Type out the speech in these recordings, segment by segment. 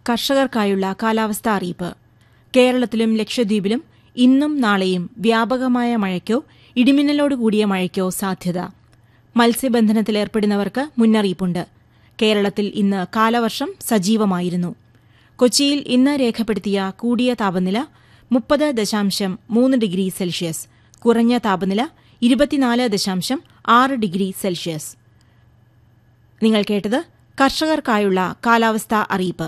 കർഷകർക്കായുള്ള കാലാവസ്ഥാ അറിയിപ്പ് കേരളത്തിലും ലക്ഷദ്വീപിലും ഇന്നും നാളെയും വ്യാപകമായ മഴയ്ക്കോ ഇടിമിന്നലോട് കൂടിയ മഴയ്ക്കോ സാധ്യത മത്സ്യബന്ധനത്തിലേർപ്പെടുന്നവർക്ക് മുന്നറിയിപ്പുണ്ട് കേരളത്തിൽ ഇന്ന് കാലവർഷം സജീവമായിരുന്നു കൊച്ചിയിൽ ഇന്ന് രേഖപ്പെടുത്തിയ കൂടിയ താപനില മുപ്പത് ദശാംശം മൂന്ന് ഡിഗ്രി സെൽഷ്യസ് കുറഞ്ഞ താപനില ഇരുപത്തിനാല് ദശാംശം ആറ് ഡിഗ്രി സെൽഷ്യസ് നിങ്ങൾ കേട്ടത് കർഷകർക്കായുള്ള കാലാവസ്ഥാ അറിയിപ്പ്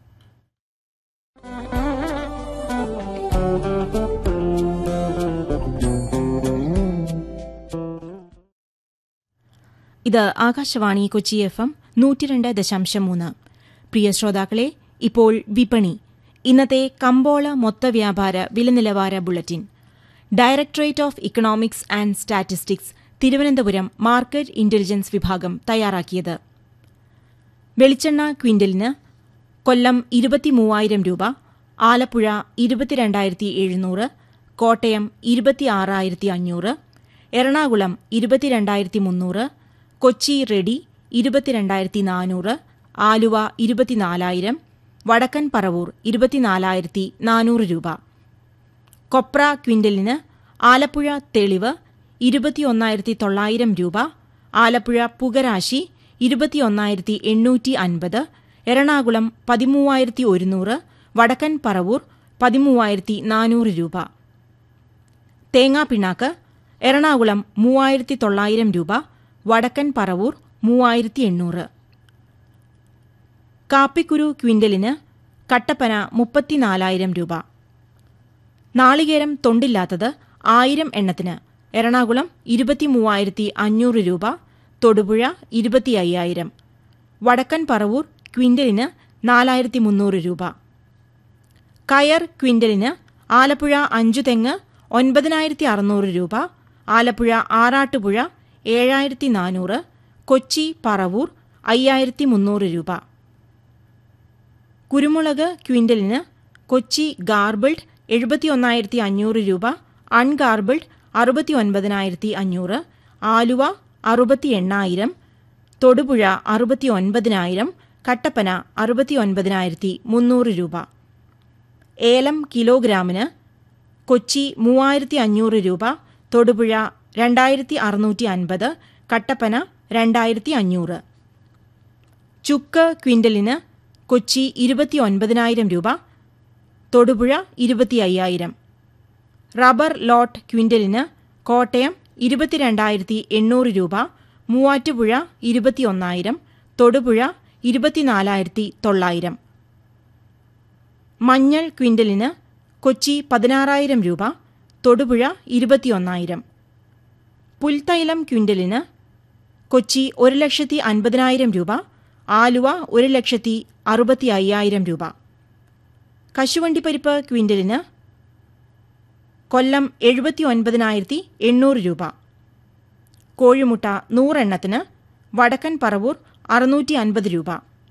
ഇത് ആകാശവാണി കൊച്ചി എഫ് എം നൂറ്റിരണ്ട് ദശാംശം മൂന്ന് പ്രിയ ശ്രോതാക്കളെ ഇപ്പോൾ വിപണി ഇന്നത്തെ കമ്പോള മൊത്ത വ്യാപാര വിലനിലവാര bulletin directorate of economics and statistics Thiruvananthapuram market intelligence വിഭാഗം തയ്യാറാക്കിയത് വെളിച്ചെണ്ണ ക്വിന്റലിന് കൊല്ലം ഇരുപത്തിമൂവായിരം രൂപ ആലപ്പുഴ ഇരുപത്തിരണ്ടായിരത്തി എഴുന്നൂറ് കോട്ടയം ഇരുപത്തിയാറായിരത്തി അഞ്ഞൂറ് എറണാകുളം ഇരുപത്തിരണ്ടായിരത്തി മുന്നൂറ് കൊച്ചി റെഡി ഇരുപത്തിരണ്ടായിരത്തി നാനൂറ് ആലുവ ഇരുപത്തിനാലായിരം വടക്കൻ പറവൂർ ഇരുപത്തിനാലായിരത്തി നാനൂറ് രൂപ കൊപ്ര ക്വിന്റലിന് ആലപ്പുഴ തെളിവ് ഇരുപത്തിയൊന്നായിരത്തി തൊള്ളായിരം രൂപ ആലപ്പുഴ പുകരാശി ഇരുപത്തിയൊന്നായിരത്തി എണ്ണൂറ്റി അൻപത് എറണാകുളം പതിമൂവായിരത്തി ഒരുന്നൂറ് വടക്കൻ പറവൂർ പതിമൂവായിരത്തി നാനൂറ് രൂപ തേങ്ങാപ്പിണ്ണാക്ക് എറണാകുളം മൂവായിരത്തി തൊള്ളായിരം രൂപ വടക്കൻ പറവൂർ മൂവായിരത്തി എണ്ണൂറ് കാപ്പിക്കുരു ക്വിന്റലിന് കട്ടപ്പന മുപ്പത്തിനാലായിരം രൂപ നാളികേരം തൊണ്ടില്ലാത്തത് ആയിരം എണ്ണത്തിന് എറണാകുളം ഇരുപത്തിമൂവായിരത്തി അഞ്ഞൂറ് രൂപ തൊടുപുഴ ഇരുപത്തി അയ്യായിരം വടക്കൻ പറവൂർ ക്വിന്റലിന് നാലായിരത്തി മുന്നൂറ് രൂപ കയർ ക്വിന്റലിന് ആലപ്പുഴ അഞ്ചുതെങ്ങ് ഒൻപതിനായിരത്തി അറുന്നൂറ് രൂപ ആലപ്പുഴ ആറാട്ടുപുഴ ഏഴായിരത്തി നാനൂറ് കൊച്ചി പറവൂർ അയ്യായിരത്തി മുന്നൂറ് രൂപ കുരുമുളക് ക്വിന്റലിന് കൊച്ചി ഗാർബിൾഡ് എഴുപത്തിയൊന്നായിരത്തി അഞ്ഞൂറ് രൂപ അൺഗാർബിൾഡ് അറുപത്തി ഒൻപതിനായിരത്തി അഞ്ഞൂറ് ആലുവ അറുപത്തി എണ്ണായിരം തൊടുപുഴ അറുപത്തി ഒൻപതിനായിരം കട്ടപ്പന അറുപത്തി ഒൻപതിനായിരത്തി മുന്നൂറ് രൂപ ഏലം കിലോഗ്രാമിന് കൊച്ചി മൂവായിരത്തി അഞ്ഞൂറ് രൂപ തൊടുപുഴ രണ്ടായിരത്തി അറുന്നൂറ്റി അൻപത് കട്ടപ്പന രണ്ടായിരത്തി അഞ്ഞൂറ് ചുക്ക് ക്വിന്റലിന് കൊച്ചി ഇരുപത്തി ഒൻപതിനായിരം രൂപ തൊടുപുഴ ഇരുപത്തി അയ്യായിരം റബ്ബർ ലോട്ട് ക്വിന്റലിന് കോട്ടയം ഇരുപത്തിരണ്ടായിരത്തി എണ്ണൂറ് രൂപ മൂവാറ്റുപുഴ ഇരുപത്തിയൊന്നായിരം തൊടുപുഴ ഇരുപത്തിനാലായിരത്തി തൊള്ളായിരം മഞ്ഞൾ ക്വിന്റലിന് കൊച്ചി പതിനാറായിരം രൂപ തൊടുപുഴ ഇരുപത്തിയൊന്നായിരം പുൽത്തൈലം ക്വിന്റലിന് കൊച്ചി ഒരു ലക്ഷത്തി അൻപതിനായിരം രൂപ ആലുവ ഒരു ലക്ഷത്തി അറുപത്തി അയ്യായിരം രൂപ കശുവണ്ടിപ്പരിപ്പ് ക്വിന്റലിന് കൊല്ലം എഴുപത്തി ഒൻപതിനായിരത്തി എണ്ണൂറ് രൂപ കോഴിമുട്ട നൂറെണ്ണത്തിന് വടക്കൻ പറവൂർ അറുന്നൂറ്റി അൻപത് രൂപ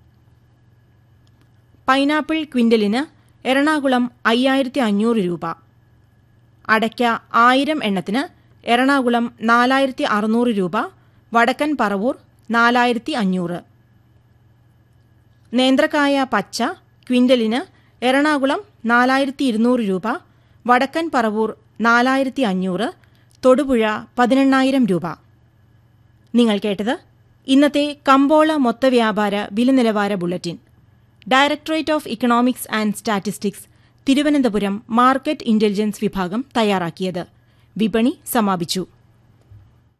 പൈനാപ്പിൾ ക്വിന്റലിന് എറണാകുളം അയ്യായിരത്തി അഞ്ഞൂറ് രൂപ അടയ്ക്ക ആയിരം എണ്ണത്തിന് എറണാകുളം നാലായിരത്തി അറുന്നൂറ് രൂപ വടക്കൻ പറവൂർ നാലായിരത്തി അഞ്ഞൂറ് നേന്ത്രക്കായ പച്ച ക്വിന്റലിന് എറണാകുളം നാലായിരത്തി ഇരുന്നൂറ് രൂപ വടക്കൻ പറവൂർ നാലായിരത്തി അഞ്ഞൂറ് തൊടുപുഴ പതിനെണ്ണായിരം രൂപ നിങ്ങൾ കേട്ടത് ഇന്നത്തെ കമ്പോള മൊത്തവ്യാപാര വിലനിലവാര bulletin directorate of economics and statistics Thiruvananthapuram market intelligence വിഭാഗം തയ്യാറാക്കിയത് വിപണി സമാപിച്ചു